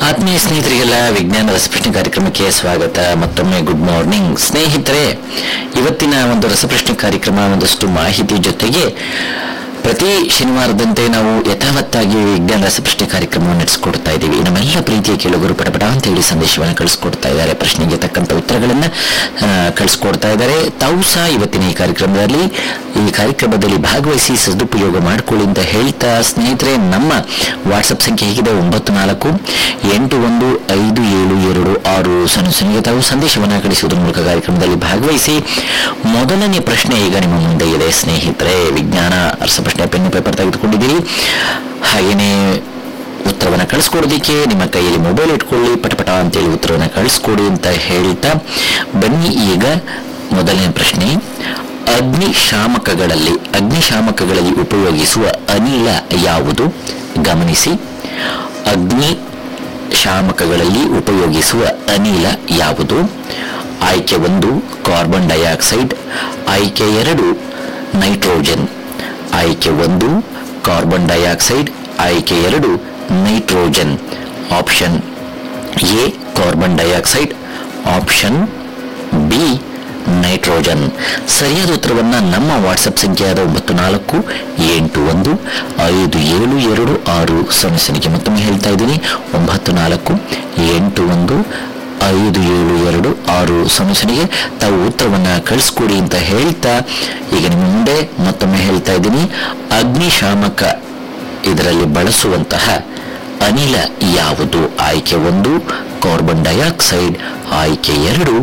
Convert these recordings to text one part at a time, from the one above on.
ಆತ್ಮೀಯ ಸ್ನೇಹಿತರಿಗೆಲ್ಲ ವಿಜ್ಞಾನ ರಸಪ್ರಶ್ನೆ ಕಾರ್ಯಕ್ರಮಕ್ಕೆ ಸ್ವಾಗತ ಮತ್ತೊಮ್ಮೆ ಗುಡ್ ಮಾರ್ನಿಂಗ್ ಸ್ನೇಹಿತರೆ ಇವತ್ತಿನ ಒಂದು ರಸಪ್ರಶ್ನೆ ಕಾರ್ಯಕ್ರಮ ಒಂದಷ್ಟು ಮಾಹಿತಿ ಜೊತೆಗೆ ಪ್ರತಿ ಶನಿವಾರದಂತೆ ನಾವು ಯಥಾವತ್ತಾಗಿ ವಿಜ್ಞಾನ ರಸಪ್ರಶ್ನೆ ಕಾರ್ಯಕ್ರಮವನ್ನು ನಡೆಸಿಕೊಡ್ತಾ ಇದ್ದೀವಿ ನಮ್ಮೆಲ್ಲ ಪ್ರೀತಿಯ ಕೇಳುಗರು ಪಟಪಟ ಅಂತ ಹೇಳಿ ಸಂದೇಶವನ್ನು ಕಳಿಸ್ಕೊಡ್ತಾ ಇದ್ದಾರೆ ಪ್ರಶ್ನೆಗೆ ತಕ್ಕಂತ ಉತ್ತರಗಳನ್ನ ಆ, ಕಳಿಸ್ಕೊಡ್ತಾ ಇದ್ದಾರೆ ತಾವು ಸಹ ಇವತ್ತಿನ ಈ ಕಾರ್ಯಕ್ರಮದಲ್ಲಿ ಈ ಕಾರ್ಯಕ್ರಮದಲ್ಲಿ ಭಾಗವಹಿಸಿ ಸದುಪಯೋಗ ಮಾಡಿಕೊಳ್ಳಿ ಅಂತ ಹೇಳ್ತಾ ಸ್ನೇಹಿತರೆ ನಮ್ಮ ವಾಟ್ಸಪ್ ಸಂಖ್ಯೆ ಹೇಗಿದೆ ಒಂಬತ್ತು ನಾಲ್ಕು ಎಂಟು ಒಂದು ಐದು ಏಳು ಎರಡು ಆರು ಸೊನ್ನೆ ಸೊನ್ನೆಗೆ ತಾವು ಸಂದೇಶವನ್ನು ಕಳಿಸುವುದರ ಮೂಲಕ ಕಾರ್ಯಕ್ರಮದಲ್ಲಿ ಭಾಗವಹಿಸಿ ಮೊದಲನೇ ಪ್ರಶ್ನೆ ಈಗ ನಿಮ್ಮ ಮುಂದೆ ಇದೆ ಸ್ನೇಹಿತರೆ ವಿಜ್ಞಾನ ರಸಪ್ರಶ್ನೆ ಪೆನ್ನು ಪೇಪರ್ ತೆಗೆದುಕೊಂಡಿದ್ದೀರಿ ಹಾಗೆಯೇ ಉತ್ತರವನ್ನು ಕಳಿಸ್ಕೊಡೋದಕ್ಕೆ ನಿಮ್ಮ ಕೈಯಲ್ಲಿ ಮೊಬೈಲ್ ಇಟ್ಕೊಳ್ಳಿ ಪಟಪಟ ಅಂತೇಳಿ ಉತ್ತರವನ್ನು ಕಳಿಸ್ಕೊಡಿ ಅಂತ ಹೇಳ್ತಾ ಬನ್ನಿ ಈಗ ಮೊದಲನೇ ಪ್ರಶ್ನೆ ಅಗ್ನಿಶಾಮಕಗಳಲ್ಲಿ ಅಗ್ನಿಶಾಮಕಗಳಲ್ಲಿ ಉಪಯೋಗಿಸುವ ಅನಿಲ ಯಾವುದು ಗಮನಿಸಿ ಅಗ್ನಿ ಶಾಮಕಗಳಲ್ಲಿ ಉಪಯೋಗಿಸುವ ಅನಿಲ ಯಾವುದು ಆಯ್ಕೆ ಒಂದು ಕಾರ್ಬನ್ ಡೈಆಕ್ಸೈಡ್ ಆಯ್ಕೆ ಎರಡು ನೈಟ್ರೋಜನ್ ಆಯ್ಕೆ ಒಂದು ಕಾರ್ಬನ್ ಡೈಆಕ್ಸೈಡ್ ಆಯ್ಕೆ ಎರಡು nitrogen option A carbon dioxide option B nitrogen ಸರಿಯಾದ ಉತ್ತರವನ್ನ ನಮ್ಮ ವಾಟ್ಸಪ್ ಸಂಖ್ಯೆಯಾದ ಒಂಬತ್ತು ನಾಲ್ಕು ಎಂಟು ಒಂದು ಐದು ಏಳು ಎರಡು ಆರು ಸೊನ್ನೆ ಸೊನ್ನೆಗೆ ಮತ್ತೊಮ್ಮೆ ಹೇಳ್ತಾ ಇದ್ದೀನಿ ಒಂಬತ್ತು ನಾಲ್ಕು ಎಂಟು ಒಂದು ಐದು ಏಳು ಎರಡು ಆರು ಸೊನ್ನೆ ಸೊನ್ನೆಗೆ ತಾವು ಉತ್ತರವನ್ನ ಕಳಿಸ್ಕೊಡಿ ಅಂತ ಹೇಳ್ತಾ ಈಗ ನಿಮ್ಮ ಮುಂದೆ ಮತ್ತೊಮ್ಮೆ ಹೇಳ್ತಾ ಇದ್ದೀನಿ ಅಗ್ನಿಶಾಮಕ ಇದರಲ್ಲಿ ಬಳಸುವಂತಹ ಅನಿಲ ಯಾವುದು ಆಯ್ಕೆ ಒಂದು ಕಾರ್ಬನ್ ಡೈಆಕ್ಸೈಡ್ ಆಯ್ಕೆ ಎರಡು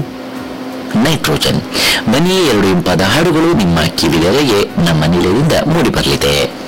ನೈಟ್ರೋಜನ್ ಬನ್ನಿ ಎರಡು ಇಂಪಾದ ಹಾಡುಗಳು ನಿಮ್ಮ ಕಿವಿದೆರೆಗೆ ನಮ್ಮ ನಿಲಯದಿಂದ ಮೂಡಿಬರಲಿದೆ